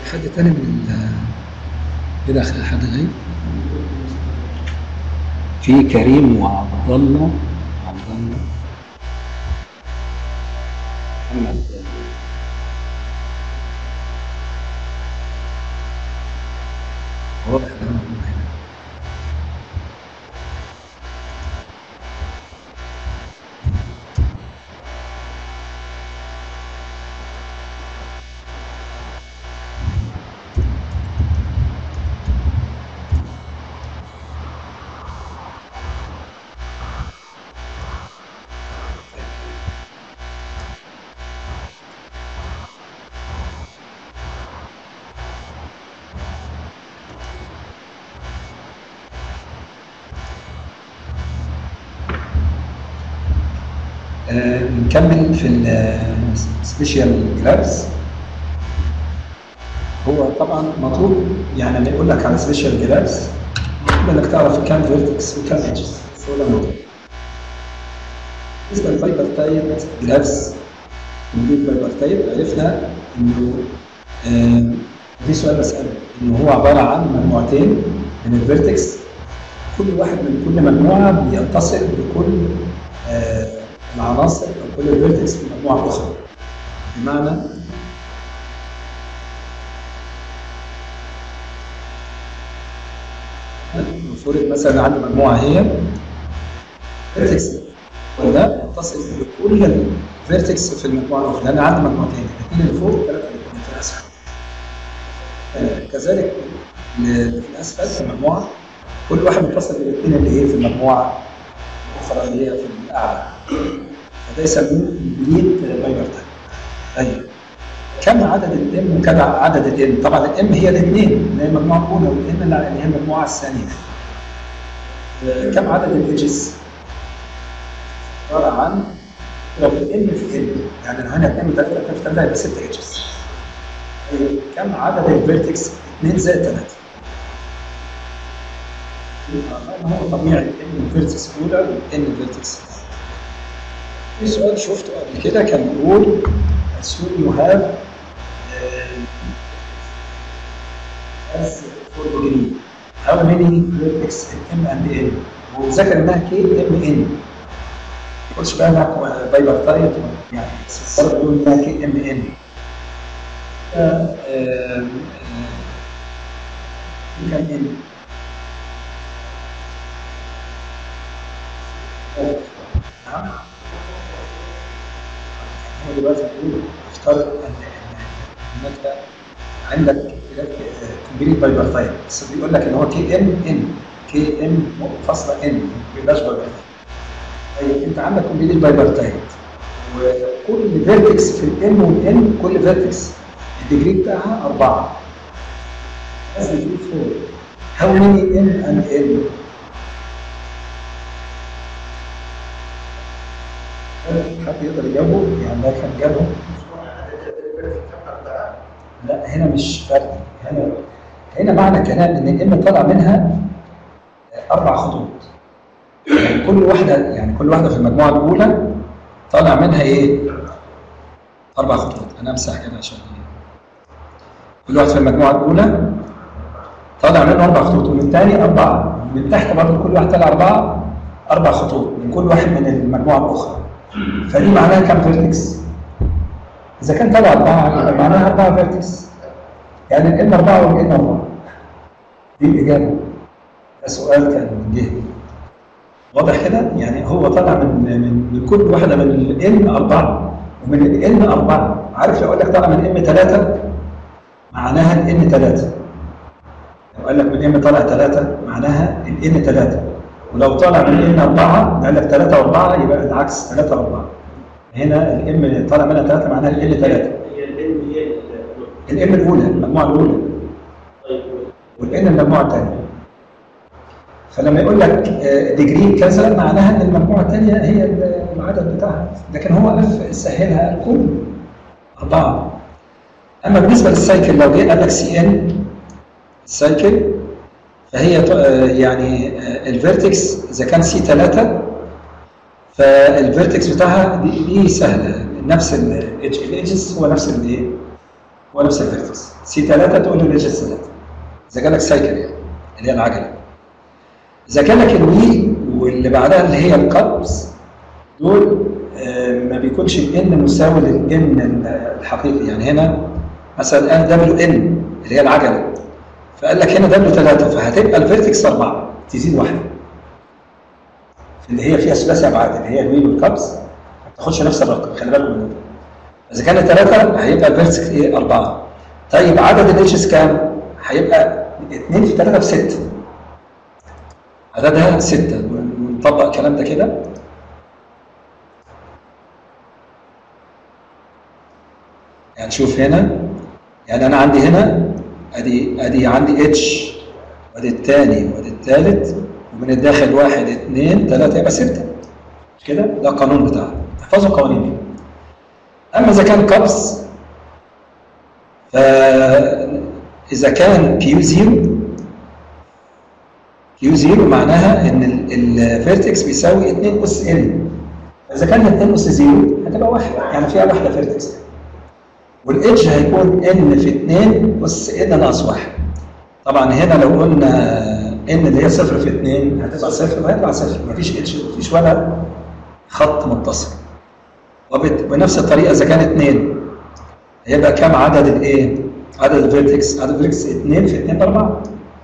حد تاني من ال كده حد غير في كريم وعبد الله عبد الله محمد واضح ان هو هنا آه، نكمل في السبيشال جرابس هو طبعا مطلوب يعني لما يقول لك على سبيشال جرابس مطلوب انك تعرف كام فيرتكس وكام ايدجز هو ده الموضوع بالنسبه للفايبر تايب جرابس موجود فايبر تايب عرفنا انه آه، في سؤال بساله انه هو عباره عن مجموعتين من الفيرتكس كل واحد من كل مجموعه بيتصل بكل آه، العناصر او كل الفيرتكس في المجموعه الاخرى بمعنى المفروض مثلا عندي مجموعه هي فيرتكس وده يتصل بكل الفيرتكس في المجموعه الاخرى لان عندي مجموعتين الاثنين اللي فوق والثلاثه اللي في الاسفل آه، كذلك اللي في الاسفل في المجموعه كل واحد متصل بالاثنين اللي ايه في المجموعه الاخرى اللي هي في الاعلى فده يسموه بليد فايبر تايب طيب كم عدد الام وكم عدد الام طبعا الام هي الاثنين اللي هي المجموعه الاولى والام اللي هي المجموعه الثانيه آه، كم عدد الايدجز عباره عن لو الام في ام يعني لو هنا 2 3 2 في 3 يبقى 6 ايدجز كم عدد الفيرتكس 2 زائد 3 ما هو طبيعي الان فيرتكس الاولى والان فيرتكس في سؤال شفته قبل كده كان بيقول assume you have uh, as for degree how many vertex in m and n وذكر انها k m n ما قلتش بقى انها بايبر تايب يعني بس برضه بيقول انها k m n كان n نعم هو دلوقتي بيقول افترض ان ان انت عندك كومبليت بايبر تايب بس بيقول لك ان هو كي ام ان كي ام فاصله ان ما بيبقاش بايبر تايب طيب انت عندك كومبليت بايبر تايب وكل فيرتكس في الام والان كل فيرتكس الديجري بتاعها اربعه لازم تقول فور هاو ماني ام اند ان حد يقدر يجاوبه يعني ده كان جابه لا هنا مش فردي هنا هنا معنى الكلام ان الام طالع منها اربع خطوط يعني كل واحده يعني كل واحده في المجموعه الاولى طالع منها ايه؟ اربع خطوط انا امسح كده عشان كل واحد في المجموعه الاولى طالع منه اربع خطوط ومن الثاني اربعه من تحت برضه كل واحد طالع اربعه اربع خطوط من كل واحد من المجموعه الاخرى فدي معناها كام فيرتكس؟ إذا كان طلع أربعة يبقى معناها أربعة فيرتكس يعني الإن أربعة والإن أربعة دي الإجابة ده سؤال كان جه واضح كده؟ يعني هو طالع من من من كل واحدة من الإن أربعة ومن الإن أربعة عارف لو قال لك طالع من إم ثلاثة معناها الإن ثلاثة لو قال لك من إم طالع ثلاثة معناها الإن ثلاثة ولو طالع من ان 4 قال لك 3 و4 يبقى العكس 3 و4 هنا الام طالع منها 3 معناها ال 3 هي الام هي الام الاولى المجموعه الاولى طيب والان المجموعه الثانيه فلما يقول لك ديجري كذا معناها ان المجموعه الثانيه هي العدد بتاعها لكن هو الف سهلها كل اربعه اما بالنسبه للسايكل لو جه قال لك سي ان السايكل فهي يعني الفيرتكس اذا كان سي 3 فالفيرتكس بتاعها دي, دي سهله نفس الايدجز هو نفس الايه هو نفس الفيرتكس سي 3 تقول له الإيدجز 3 إذا جالك سايكل يعني اللي هي العجلة إذا جالك الوي واللي بعدها اللي هي القبض دول آه، ما بيكونش الان مساوي للان الحقيقي يعني هنا مثلا الان دبليو ان اللي هي العجله فقال لك هنا دبليو 3 فهتبقى الفيرتكس 4 تزيد واحده اللي هي فيها ثلاثي ابعاد اللي هي الويل والكبس ما بتاخدش نفس الرقم خلي بالكم من ده اذا كانت 3 هيبقى الفيرتكس ايه 4 طيب عدد الاتشز كام؟ هيبقى 2 في 3 في 6 عددها 6 ونطبق الكلام ده كده يعني شوف هنا يعني انا عندي هنا ادي ادي عندي اتش وادي الثاني وادي الثالث ومن الداخل واحد اثنين ثلاثة يبقى ستة مش كده؟ ده القانون بتاعه احفظوا القوانين دي اما اذا كان كبس فاذا كان كيو زيرو كيو زيرو معناها ان الفيرتكس بيساوي 2 اس ان اذا كان 2 اس زيرو هتبقى واحده يعني فيها واحده فيرتكس والاتش هيكون ان في 2 اس ان ناقص 1 طبعا هنا لو قلنا ان اللي هي صفر في 2 هتبقى صفر وهيطلع صفر مفيش اتش مفيش ولا خط متصل وبنفس الطريقه اذا كان 2 هيبقى كام عدد الايه؟ عدد الفيرتكس عدد الفيرتكس 2 في 2 ب 4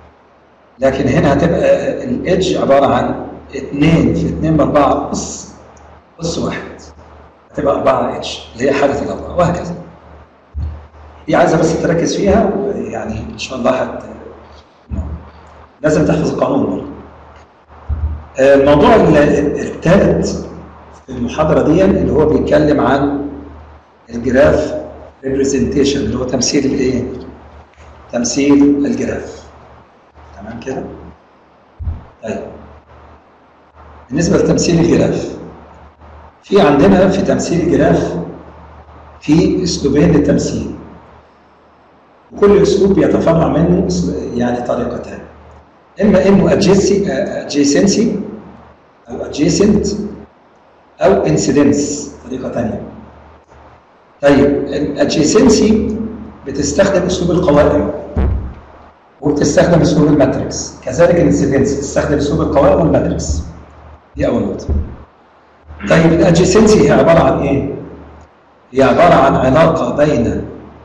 لكن هنا هتبقى الاتش عباره عن 2 في 2 ب 4 اس اس واحد هتبقى 4 اتش اللي هي حاله الاربعه وهكذا دي عايزه بس تركز فيها يعني ان شاء الله هت لازم تحفظ القانون برضه الموضوع الثالث في المحاضره دي اللي هو بيتكلم عن الجراف ريبريزنتيشن اللي هو تمثيل الايه؟ تمثيل الجراف تمام كده؟ طيب بالنسبه لتمثيل الجراف في عندنا في تمثيل الجراف في اسلوبين للتمثيل وكل اسلوب بيتفرع منه يعني طريقتان اما انه adjacency او adjacent او incidence طريقه ثانيه طيب الادجيسنسي بتستخدم اسلوب القوائم وبتستخدم اسلوب الماتريكس كذلك الانسيدنس بتستخدم اسلوب القوائم والماتريكس دي اول نقطه طيب الادجيسنسي هي عباره عن ايه هي عباره عن علاقه بين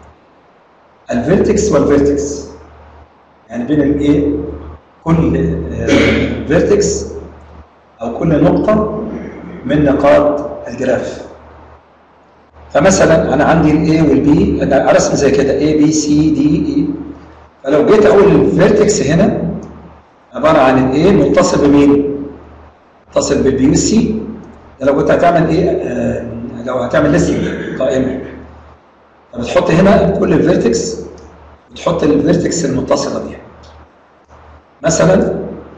الفيرتكس والفيرتكس يعني بين الايه كل فيرتكس او كل نقطه من نقاط الجراف فمثلا انا عندي الاي والبي انا ارسم زي كده اي بي سي دي اي فلو جيت اقول الفيرتكس هنا عباره عن الاي متصل بمين؟ متصل بالبي والسي ده لو كنت هتعمل ايه آه لو هتعمل ليستنج قائمه فبتحط هنا كل الفيرتكس وتحط الفيرتكس المتصله بيها مثلا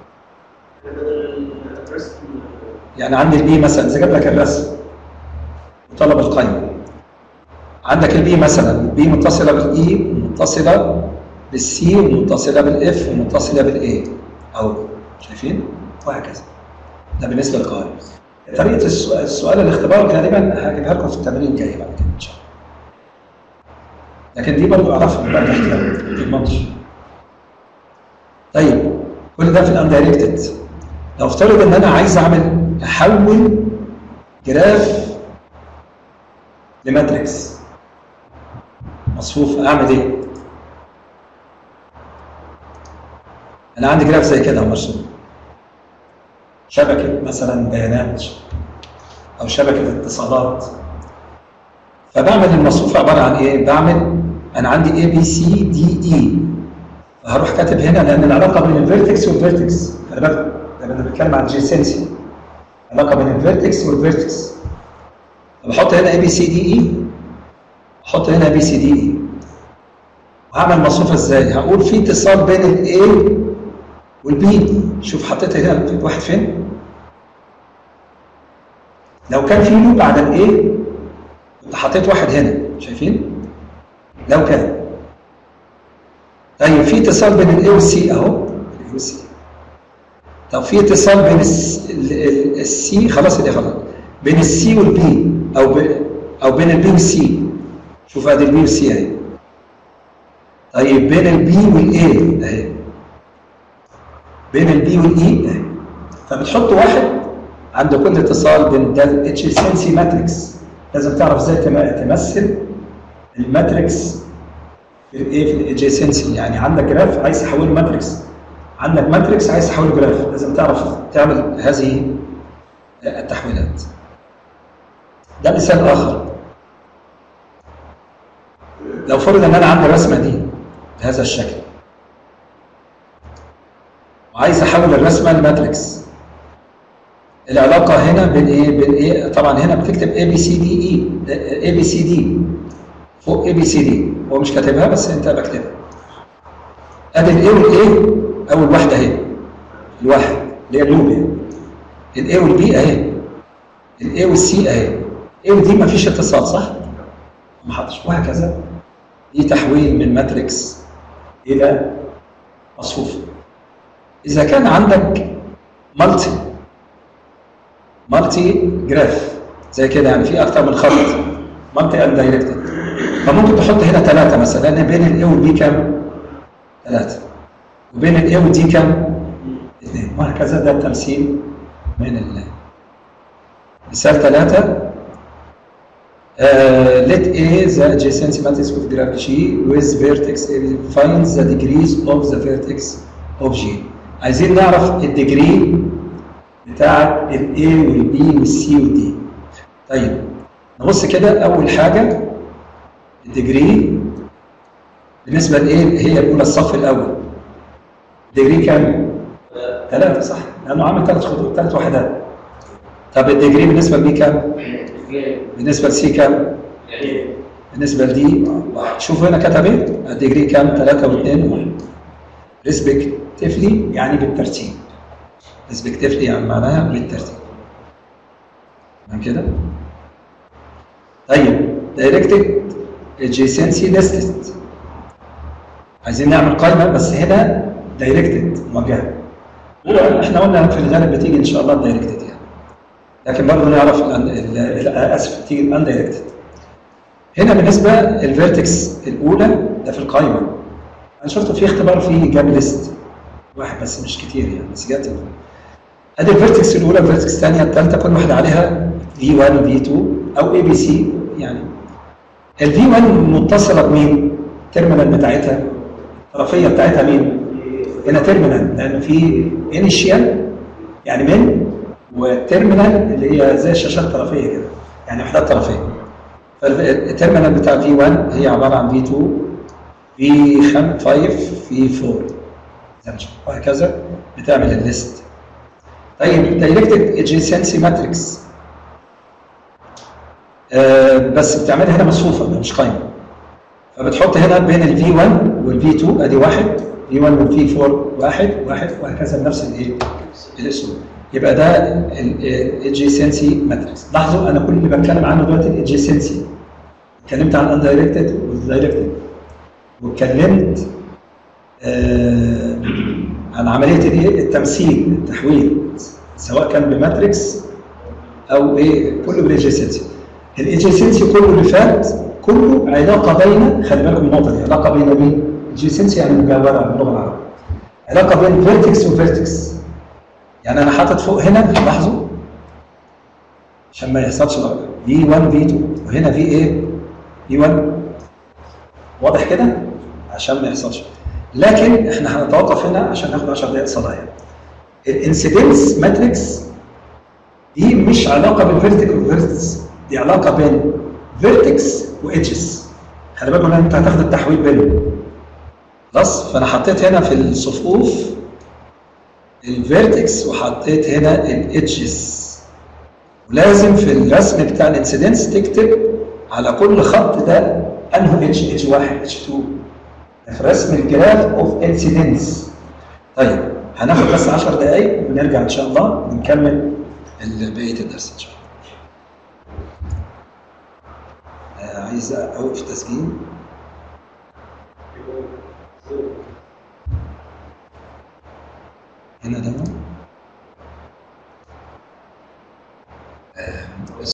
يعني عندي البي مثلا اذا جاب لك الرسم وطلب القيم عندك البي مثلا البي متصله بالاي متصله بالسي ومتصله بالاف ومتصله بالاي اهو شايفين وهكذا ده بالنسبه للقوائم طريقه السؤال الاختبار غالبا هجيبها لكم في التمرين الجاي بعد كده ان شاء الله لكن دي برضه اعرفها بقى تحت ما تضمنش طيب كل ده في الاندايركتد لو افترض ان انا عايز اعمل احول جراف لماتريكس مصفوف اعمل ايه؟ انا عندي جراف زي كده مرسوم شبكه مثلا بيانات او شبكه اتصالات فبعمل المصفوف عباره عن ايه؟ بعمل انا عندي اي بي سي دي اي فهروح كاتب هنا لان العلاقه بين الفيرتكس والفيرتكس خلي بالك ده انا بتكلم عن جيسنسي علاقه بين الفيرتكس والفيرتكس بحط هنا اي بي سي دي اي احط هنا بي سي دي اي وهعمل مصفوفه ازاي؟ هقول في اتصال بين الاي والبي شوف حطيت هنا في واحد فين؟ لو كان في لوب على الاي كنت حطيت واحد هنا شايفين؟ لو كان طيب في اتصال بين الاي والسي اهو الاي والسي طب في اتصال بين السي خلاص الاي خلاص بين السي والبي او ب... او بين البي والسي شوف ادي البي والسي اهي طيب بين البي والاي اهي بين البي والاي اهي فبتحط واحد عند كل اتصال بين ده الاتشيسنسي ماتريكس لازم تعرف ازاي تم- تمثل الماتريكس في الايه في الادجيسنسي يعني عندك جراف عايز تحوله ماتريكس عندك ماتريكس عايز تحوله جراف لازم تعرف تعمل هذه التحويلات ده مثال اخر لو فرض ان انا عندي الرسمه دي بهذا الشكل وعايز احول الرسمه لماتريكس العلاقه هنا بين ايه بين ايه طبعا هنا بتكتب اي بي سي دي اي اي بي سي دي فوق اي بي سي دي هو مش كاتبها بس انت بكتبها ادي الاي والاي اول واحده اهي الواحد اللي هي اللوب يعني الاي والبي اهي الاي والسي اهي اي ودي ما فيش اتصال صح؟ ما حطش وهكذا دي تحويل من ماتريكس الى مصفوفه اذا كان عندك مالتي مالتي جراف زي كده يعني في اكتر من خط مالتي ان دايركتد فممكن تحط هنا ثلاثه مثلا لان بين الاي والبي كام؟ ثلاثه وبين الاي والدي كام؟ اثنين وهكذا ده التمثيل من ال مثال ثلاثه Uh, let A the adjacency matrix of graph G with vertex A finds the degrees of the vertex of G. عايزين نعرف الديجري بتاع ال A وال B وال C وال D. طيب نبص كده أول حاجة الديجري بالنسبة ل A هي الأولى الصف الأول. الديجري كام؟ ثلاثة صح؟ لأنه عامل ثلاث خطوط ثلاث وحدات. طب الديجري بالنسبة ل B كام؟ بالنسبة لسي كام؟ يعني بالنسبة لدي واحد شوف هنا كتب ايه؟ الديجري كام؟ 3 و2 و1 ريسبكتيفلي يعني بالترتيب ريسبكتيفلي يعني معناها بالترتيب تمام كده؟ طيب دايركتد adjacency listed عايزين نعمل قائمة بس هنا دايركتد موجهة احنا قلنا في الغالب بتيجي ان شاء الله دايركتد يعني لكن برضه نعرف ال- ال- ال- اسف تيجي الاندايركتد هنا بالنسبه الفيرتكس الاولى ده في القائمه انا شفت في اختبار فيه جاب ليست واحد بس مش كتير يعني بس جت ادي الفيرتكس الاولى الفيرتكس الثانيه الثالثه كل واحده عليها في 1 في 2 او اي بي سي يعني الفي 1 متصله بمين؟ التيرمينال بتاعتها الطرفيه بتاعتها مين؟ هنا تيرمينال لان في انيشيال يعني من والتيرمينال اللي هي زي الشاشات الطرفيه كده يعني وحدات طرفيه فالتيرمينال بتاع في 1 هي عباره عن في 2 في 5 في 4 زي ما شفت. وهكذا بتعمل الليست طيب دايركتد ادجيسنسي ماتريكس بس بتعملها هنا مصفوفه مش قايمه فبتحط هنا بين الفي 1 والفي 2 ادي واحد في 1 والفي 4 واحد واحد وهكذا بنفس الايه؟ الاسلوب يبقى ده الادجيسنسي ماتريكس لاحظوا انا كل اللي بتكلم عنه دلوقتي الادجيسنسي اتكلمت عن الاندايركتد والدايركتد واتكلمت آه عن عمليه الايه التمثيل التحويل سواء كان بماتريكس او ايه كله بالادجيسنسي الادجيسنسي كله اللي فات كله علاقه بين خلي بالكم من النقطه دي علاقه بين مين؟ الادجيسنسي يعني مجاوره باللغه العربيه علاقه بين فيرتكس وفيرتكس يعني انا حاطط فوق هنا لاحظوا عشان ما يحصلش غلط في 1 في 2 وهنا في ايه؟ في 1 واضح كده؟ عشان ما يحصلش لكن احنا هنتوقف هنا عشان ناخد 10 دقائق صلاه يعني الانسيدنس ماتريكس دي مش علاقه بين فيرتكس وفيرتكس دي علاقه بين فيرتكس وايدجز خلي بالكم ان انت هتاخد التحويل بينهم خلاص فانا حطيت هنا في الصفوف الفيرتكس وحطيت هنا الايدجز ولازم في الرسم بتاع الانسيدنس تكتب على كل خط ده انه اتش اتش 1 اتش 2 في رسم الجراف اوف انسيدنس طيب هناخد بس 10 دقائق ونرجع ان شاء الله ونكمل بقيه الدرس ان شاء الله آه، عايز اوقف تسجيل هنا ده